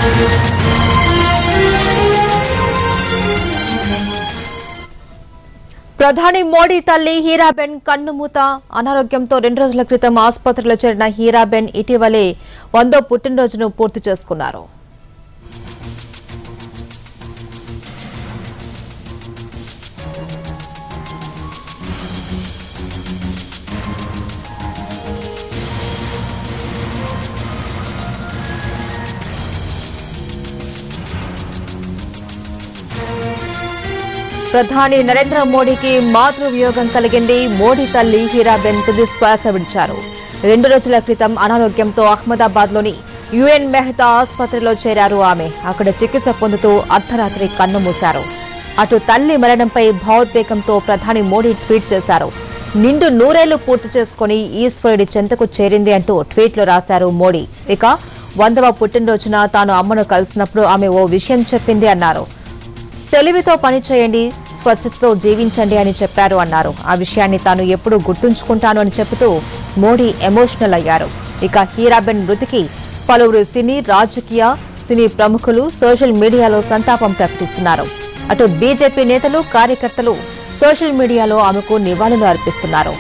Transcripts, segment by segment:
ప్రధాని మోడీ తల్లి హీరాబెన్ కన్నుమూత అనారోగ్యంతో రెండు రోజుల క్రితం ఆసుపత్రిలో చేరిన హీరాబెన్ ఇటీవలే వందో పుట్టినరోజును పూర్తి చేసుకున్నారు ప్రధాని నరేంద్ర మోడీకి మాతృ వియోగం కలిగింది మోడీ తల్లి హీరాబెన్ తుది శ్వాస విడిచారు రెండు రోజుల క్రితం అనారోగ్యంతో అహ్మదాబాద్లోని యుఎన్ మెహతా ఆసుపత్రిలో చేరారు ఆమె అక్కడ చికిత్స పొందుతూ అర్ధరాత్రి కన్నుమూశారు అటు తల్లి మరణంపై భావోద్వేగంతో ప్రధాని మోడీ ట్వీట్ చేశారు నిండు నూరేళ్లు పూర్తి చేసుకుని ఈశ్వరుడి చెంతకు చేరింది అంటూ ట్వీట్లో రాశారు మోడీ ఇక వందవ పుట్టినరోజున తాను అమ్మను కలిసినప్పుడు ఆమె ఓ విషయం చెప్పింది అన్నారు తెలివితో పని చేయండి స్వచ్ఛతతో జీవించండి అని చెప్పారు అన్నారు ఆ విషయాన్ని తాను ఎప్పుడూ గుర్తుంచుకుంటాను అని చెబుతూ మోడీ ఎమోషనల్ అయ్యారు ఇక హీరాబెన్ మృతికి పలువురు సినీ రాజకీయ సినీ ప్రముఖులు సోషల్ మీడియాలో సంతాపం ప్రకటిస్తున్నారు అటు బీజేపీ నేతలు కార్యకర్తలు సోషల్ మీడియాలో ఆమెకు నివాళులు అర్పిస్తున్నారు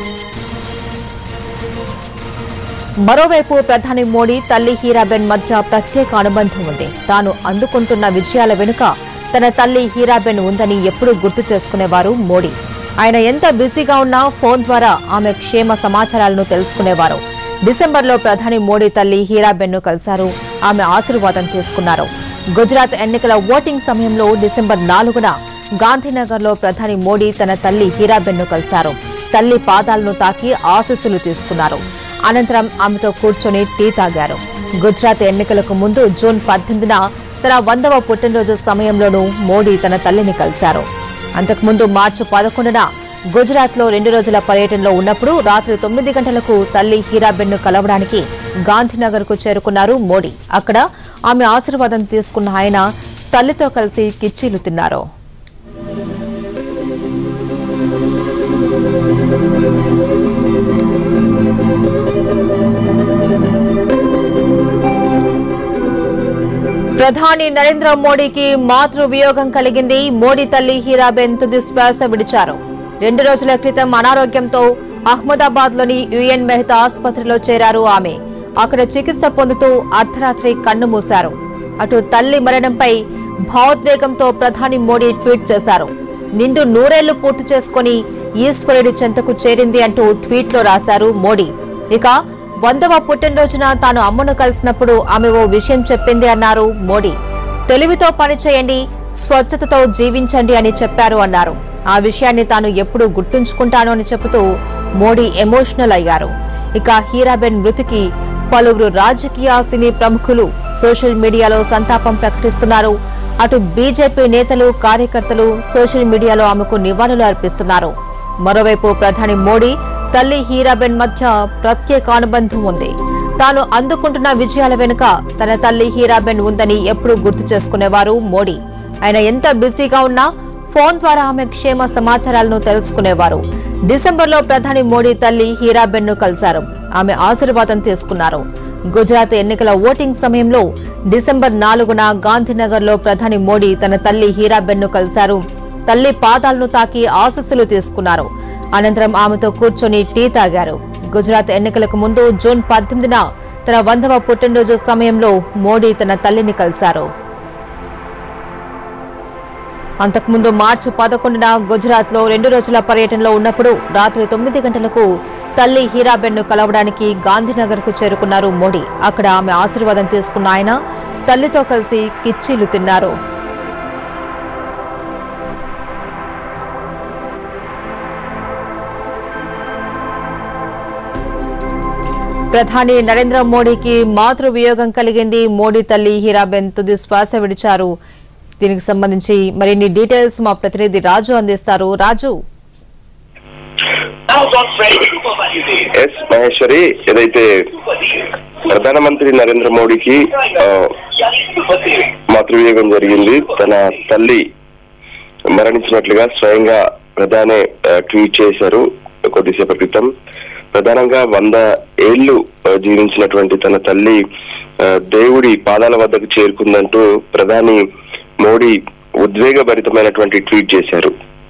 మరోవైపు ప్రధాని మోడీ తల్లి హీరాబెన్ మధ్య ప్రత్యేక అనుబంధం ఉంది తాను అందుకుంటున్న విజయాల వెనుక తన తల్లి హీరాబెన్ ఉందని ఎప్పుడూ గుర్తు చేసుకునేవారు మోడీ ఆయన ఎంత బిజీగా ఉన్నా ఫోన్ ద్వారా ఆమె క్షేమ సమాచారాలను తెలుసుకునేవారు డిసెంబర్లో ప్రధాని మోడీ తల్లి హీరాబెన్ను కలిశారు ఆమె ఆశీర్వాదం తీసుకున్నారు గుజరాత్ ఎన్నికల ఓటింగ్ సమయంలో డిసెంబర్ నాలుగున గాంధీనగర్లో ప్రధాని మోడీ తన తల్లి హీరాబెన్ను కలిశారు తల్లి పాదాలను తాకి ఆశీస్సులు తీసుకున్నారు అనంతరం ఆమెతో కూర్చొని టీ తాగారు గుజరాత్ ఎన్నికలకు ముందు జూన్ పద్దెనిమిదిన తన వందవ పుట్టినరోజు సమయంలోనూ మోడీ తన తల్లిని కలిశారు అంతకుముందు మార్చి పదకొండున గుజరాత్లో రెండు రోజుల పర్యటనలో ఉన్నప్పుడు రాత్రి తొమ్మిది గంటలకు తల్లి హీరాబెన్ను కలవడానికి గాంధీనగర్కు చేరుకున్నారు మోడీ అక్కడ ఆమె ఆశీర్వాదం తీసుకున్న ఆయన తల్లితో కలిసి కిచ్చీలు తిన్నారు ప్రధాని నరేంద్ర మోడీకి మాతృ వియోగం కలిగింది మోడీ తల్లి హీరాబెన్ తుది శ్వాస విడిచారు రెండు రోజుల క్రితం అనారోగ్యంతో అహ్మదాబాద్ లోని యుఎన్ మెహతా ఆసుపత్రిలో చేరారు ఆమె అక్కడ చికిత్స పొందుతూ అర్ధరాత్రి కన్ను మూశారు అటు తల్లి మరణంపై భావోద్వేగంతో ప్రధాని మోడీ ట్వీట్ చేశారు నిండు నూరేళ్లు పూర్తి చేసుకుని ఈశ్వరుడి చెంతకు చేరింది అంటూ ట్వీట్లో రాశారు మోడీ ఇక వందవ పుట్టినరోజున తాను అమ్మను కలిసినప్పుడు ఆమె ఓ విషయం చెప్పింది అన్నారు మోడీ తెలివితో పనిచేయండి స్వచ్ఛతతో జీవించండి అని చెప్పారు అన్నారు ఆ విషయాన్ని తాను ఎప్పుడూ గుర్తుంచుకుంటాను అని చెబుతూ మోడీ ఎమోషనల్ అయ్యారు ఇక హీరాబెన్ మృతికి పలువురు రాజకీయ సినీ ప్రముఖులు సోషల్ మీడియాలో సంతాపం ప్రకటిస్తున్నారు అటు బీజేపీ నేతలు కార్యకర్తలు సోషల్ మీడియాలో ఆమెకు నివాళులు అర్పిస్తున్నారు మరోవైపు ప్రధాని మోడీ తల్లి హీరాబెన్ మధ్య ప్రత్యేక అనుబంధం ఉంది తాను అందుకుంటున్న విజయాల వెనుక తన తల్లి హీరాబెన్ ఉందని ఎప్పుడూ గుర్తు చేసుకునేవారు మోడీ ఆయన ఎంత బిజీగా ఉన్నా ఫోన్ ద్వారా ఆమె క్షేమ సమాచారాలను తెలుసుకునేవారు డిసెంబర్లో ప్రధాని మోడీ తల్లి హీరాబెన్ను కలిశారు ఆమె ఆశీర్వాదం తీసుకున్నారు గుజరాత్ ఎన్నికల ఓటింగ్ సమయంలో డిసెంబర్ నాలుగున గాంధీనగర్లో ప్రధాని మోడీ తన తల్లి హీరాబెన్ను కలిశారు తల్లి పాదాలను తాకి ఆశస్సులు తీసుకున్నారు అనంతరం ఆమెతో కూర్చొని టీ తాగారు గుజరాత్ ఎన్నికలకు ముందు జూన్ పద్దెనిమిదిన తన వందవ పుట్టినరోజు సమయంలో మోడీ తన తల్లిని కలిశారు అంతకుముందు మార్చి పదకొండున గుజరాత్ లో రెండు రోజుల పర్యటనలో ఉన్నప్పుడు రాత్రి తొమ్మిది గంటలకు తల్లి హీరాబెన్ను కలవడానికి గాంధీనగర్ కు చేరుకున్నారు మోడీ అక్కడ ఆమె ఆశీర్వాదం తీసుకున్న ఆయన తల్లితో కలిసి కిచ్చీలు తిన్నారు ప్రధాని నరేంద్ర మోడీకి మాతృ వియోగం కలిగింది మోడీ తల్లి హీరాబెన్ తుది శ్వాస విడిచారు దీనికి సంబంధించి మరిన్ని డీటెయిల్స్ మా ప్రతినిధి రాజు అందిస్తారు రాజు ఎస్ మహేశ్వరి ఏదైతే ప్రధానమంత్రి నరేంద్ర మోడీకి ఆ, మాతృవియోగం జరిగింది తన తల్లి మరణించినట్లుగా స్వయంగా ప్రధానే ఆ, ట్వీట్ చేశారు కొద్దిసేపటి క్రితం ప్రధానంగా వంద ఏళ్లు ఆ, జీవించినటువంటి తన తల్లి ఆ, దేవుడి పాదాల వద్దకు చేరుకుందంటూ ప్రధాని మోడీ ఉద్వేగభరితమైనటువంటి ట్వీట్ చేశారు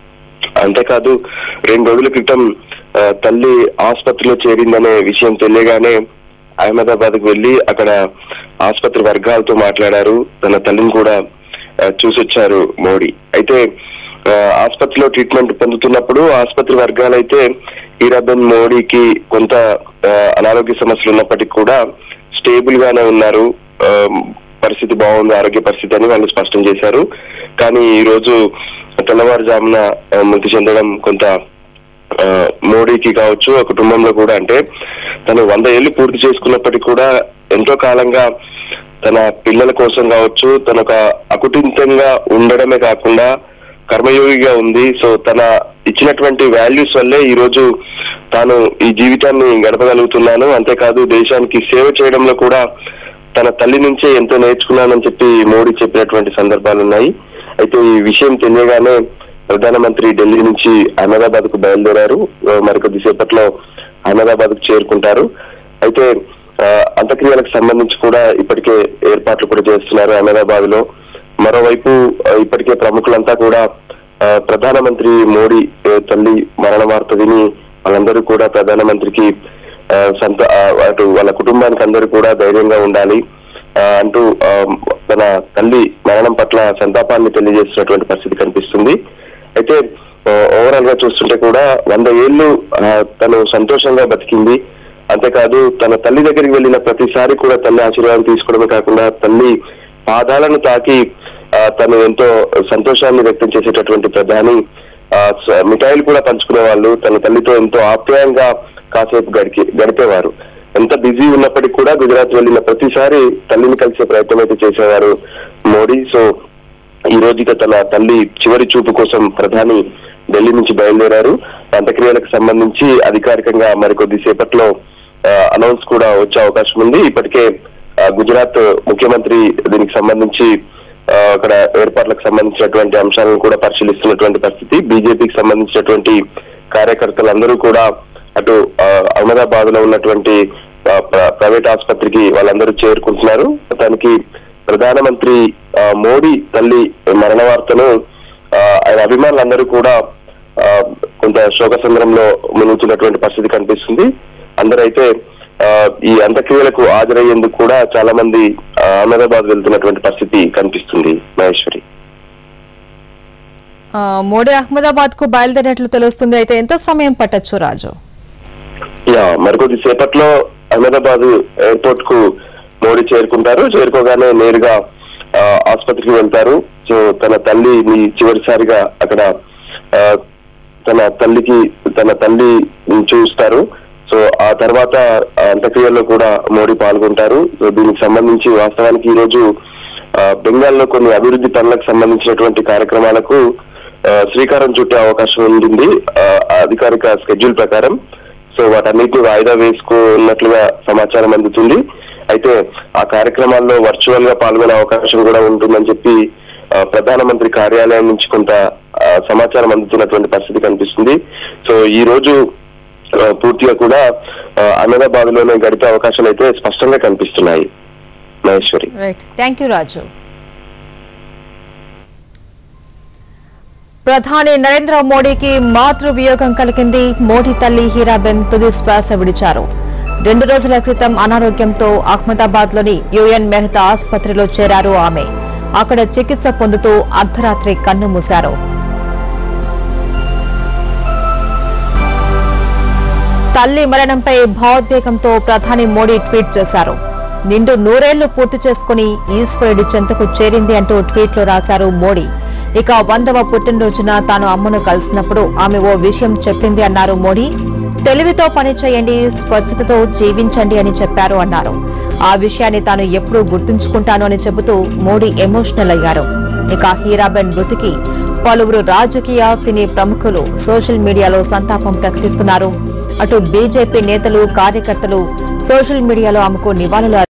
అంతేకాదు రెండు రోజుల క్రితం ఆ, తల్లి ఆసుపత్రిలో చేరిందనే విషయం తెలియగానే అహ్మదాబాద్ కు వెళ్లి అక్కడ ఆసుపత్రి వర్గాలతో మాట్లాడారు తన తల్లిని కూడా ఆ, చూసొచ్చారు మోడీ అయితే ఆ, ఆసుపత్రిలో ట్రీట్మెంట్ పొందుతున్నప్పుడు ఆసుపత్రి వర్గాలైతే హీరాబెన్ మోడీకి కొంత ఆ, అనారోగ్య సమస్యలు ఉన్నప్పటికీ కూడా స్టేబుల్ గానే ఉన్నారు ఆ, పరిస్థితి బాగుంది ఆరోగ్య పరిస్థితి అని వాళ్ళు స్పష్టం చేశారు కానీ ఈ రోజు తెల్లవారుజామున ఆ, మృతి చెందడం కొంత ఆ, మోడీకి కావచ్చు ఆ కుటుంబంలో కూడా అంటే తను వంద ఏళ్లు పూర్తి చేసుకున్నప్పటికీ కూడా ఎంతో కాలంగా తన పిల్లల కోసం కావచ్చు తన ఒక అకుటింతంగా ఉండడమే కాకుండా కర్మయోగిగా ఉంది సో తన ఇచ్చినటువంటి వాల్యూస్ వల్లే ఈ రోజు తాను ఈ జీవితాన్ని గడపగలుగుతున్నాను అంతేకాదు దేశానికి సేవ చేయడంలో కూడా తన తల్లి నుంచే ఎంతో నేర్చుకున్నానని చెప్పి మోడీ చెప్పినటువంటి సందర్భాలు ఉన్నాయి అయితే ఈ విషయం తెలియగానే ప్రధానమంత్రి ఢిల్లీ నుంచి అహ్మదాబాద్ కు బయలుదేరారు ఆ, మరికొద్ది సేపట్లో అహ్మదాబాద్ కు చేరుకుంటారు అయితే ఆ, అంత్యక్రియలకు సంబంధించి కూడా ఇప్పటికే ఏర్పాట్లు కూడా చేస్తున్నారు అహ్మదాబాద్ లో మరోవైపు ఆ, ఇప్పటికే ప్రముఖులంతా కూడా ఆ, ప్రధానమంత్రి మోడీ ఆ, తల్లి మరణ వార్త విని వాళ్ళందరూ కూడా ప్రధానమంత్రికి ఆ, సంత ఆ, అటు వాళ్ళ కుటుంబానికి అందరూ కూడా ధైర్యంగా ఉండాలి ఆ, అంటూ ఆ, తన తల్లి మరణం పట్ల సంతాపాన్ని తెలియజేస్తున్నటువంటి పరిస్థితి కనిపిస్తుంది అయితే ఓవరాల్ గా చూస్తుంటే కూడా వంద ఏళ్ళు ఆ, తను సంతోషంగా బతికింది అంతేకాదు తన తల్లి దగ్గరికి వెళ్ళిన ప్రతిసారి కూడా తల్లి ఆశీర్వాదం తీసుకోవడమే కాకుండా తల్లి పాదాలను తాకి ఆ, తను ఎంతో సంతోషాన్ని వ్యక్తం చేసేటటువంటి ప్రధాని ఆ, స- మిఠాయిలు కూడా పంచుకునే వాళ్ళు తన తల్లితో ఎంతో ఆప్యాయంగా కాసేపు గడికి గడిపేవారు ఎంత బిజీ ఉన్నప్పటికీ కూడా గుజరాత్ వెళ్ళిన ప్రతిసారి తల్లిని కలిసే ప్రయత్నం అయితే చేసేవారు మోడీ సో ఈ రోజు ఇక తన తల్లి చివరి చూపు కోసం ప్రధాని ఢిల్లీ నుంచి బయలుదేరారు అంత్యక్రియలకు సంబంధించి అధికారికంగా మరికొద్ది సేపట్లో అనౌన్స్ కూడా వచ్చే అవకాశం ఉంది ఇప్పటికే ఆ, గుజరాత్ ముఖ్యమంత్రి దీనికి సంబంధించి ఆ, అక్కడ ఏర్పాట్లకు సంబంధించినటువంటి అంశాలను కూడా పరిశీలిస్తున్నటువంటి పరిస్థితి బీజేపీకి సంబంధించినటువంటి కార్యకర్తలందరూ కూడా అటు ఆ, అహ్మదాబాద్ లో ఉన్నటువంటి ఆ, ప్ర- ప్రైవేట్ ఆసుపత్రికి వాళ్ళందరూ చేరుకుంటున్నారు దానికి ప్రధానమంత్రి ఆ, మోడీ తల్లి మరణ వార్తను ఆ, ఆయన అభిమానులందరూ కూడా ఆ, కొంత శోకసంద్రంలో మునుగుతున్నటువంటి పరిస్థితి కనిపిస్తుంది అందరైతే ఆ, ఈ అంత్యక్రియలకు హాజరయ్యేందుకు కూడా చాలా మంది ఆ, అహ్మదాబాద్ వెళ్తున్నటువంటి పరిస్థితి కనిపిస్తుంది మహేశ్వరి ఆ, మోడీ అహ్మదాబాద్ కు బయలుదేరినట్లు తెలుస్తుంది అయితే ఎంత సమయం పట్టొచ్చు రాజు యా మరికొద్ది సేపట్లో అహ్మదాబాద్ ఎయిర్పోర్ట్ కు మోడీ చేరుకుంటారు చేరుకోగానే నేరుగా ఆ, ఆసుపత్రికి వెళ్తారు సో తన తల్లిని చివరిసారిగా అక్కడ ఆ, తన తల్లికి తన తల్లి చూస్తారు సో ఆ తర్వాత ఆ అంత్యక్రియల్లో కూడా మోడీ పాల్గొంటారు సో దీనికి సంబంధించి వాస్తవానికి ఈ రోజు ఆ, బెంగాల్లో కొన్ని అభివృద్ధి పనులకు సంబంధించినటువంటి కార్యక్రమాలకు ఆ, శ్రీకారం చుట్టే అవకాశం ఉంటుంది ఆ, అధికారిక స్కెడ్యూల్ ప్రకారం సో వాటన్నిటిని వాయిదా వేసుకున్నట్లుగా సమాచారం అందుతుంది అయితే ఆ కార్యక్రమాల్లో వర్చువల్ గా పాల్గొనే అవకాశం కూడా ఉంటుందని చెప్పి ఆ, ప్రధానమంత్రి కార్యాలయం నుంచి కొంత ఆ, సమాచారం అందుతున్నటువంటి పరిస్థితి కనిపిస్తుంది సో ఈ రోజు ఆ, పూర్తిగా కూడా ఆ, అహ్మదాబాద్ లోనే గడిపే అవకాశాలు అయితే స్పష్టంగా కనిపిస్తున్నాయి Maheshwari right thank you Raju ప్రధాని నరేంద్ర మోడీకి మాతృ వియోగం కలిగింది మోడీ తల్లి హీరాబెన్ తుది శ్వాస విడిచారు రెండు రోజుల క్రితం అనారోగ్యంతో అహ్మదాబాద్ లోని యుఎన్ మెహతా ఆసుపత్రిలో చేరారు ఆమె అక్కడ చికిత్స పొందుతూ అర్ధరాత్రి కన్ను మూశారు తల్లి మరణంపై భావోద్వేగంతో ప్రధాని మోడీ ట్వీట్ చేశారు నిండు నూరేళ్లు పూర్తి చేసుకుని ఈశ్వరుడి చెంతకు చేరింది అంటూ ట్వీట్లో రాశారు మోడీ ఇక వందవ పుట్టినరోజున తాను అమ్మను కలిసినప్పుడు ఆమె ఓ విషయం చెప్పింది అన్నారు మోడీ తెలివితో పని చేయండి స్వచ్ఛతతో జీవించండి అని చెప్పారు అన్నారు ఆ విషయాన్ని తాను ఎప్పుడూ గుర్తుంచుకుంటాను అని చెబుతూ మోడీ ఎమోషనల్ అయ్యారు ఇక హీరాబెన్ మృతికి పలువురు రాజకీయ సినీ ప్రముఖులు సోషల్ మీడియాలో సంతాపం ప్రకటిస్తున్నారు అటు బీజేపీ నేతలు కార్యకర్తలు సోషల్ మీడియాలో ఆమెకు నివాళులు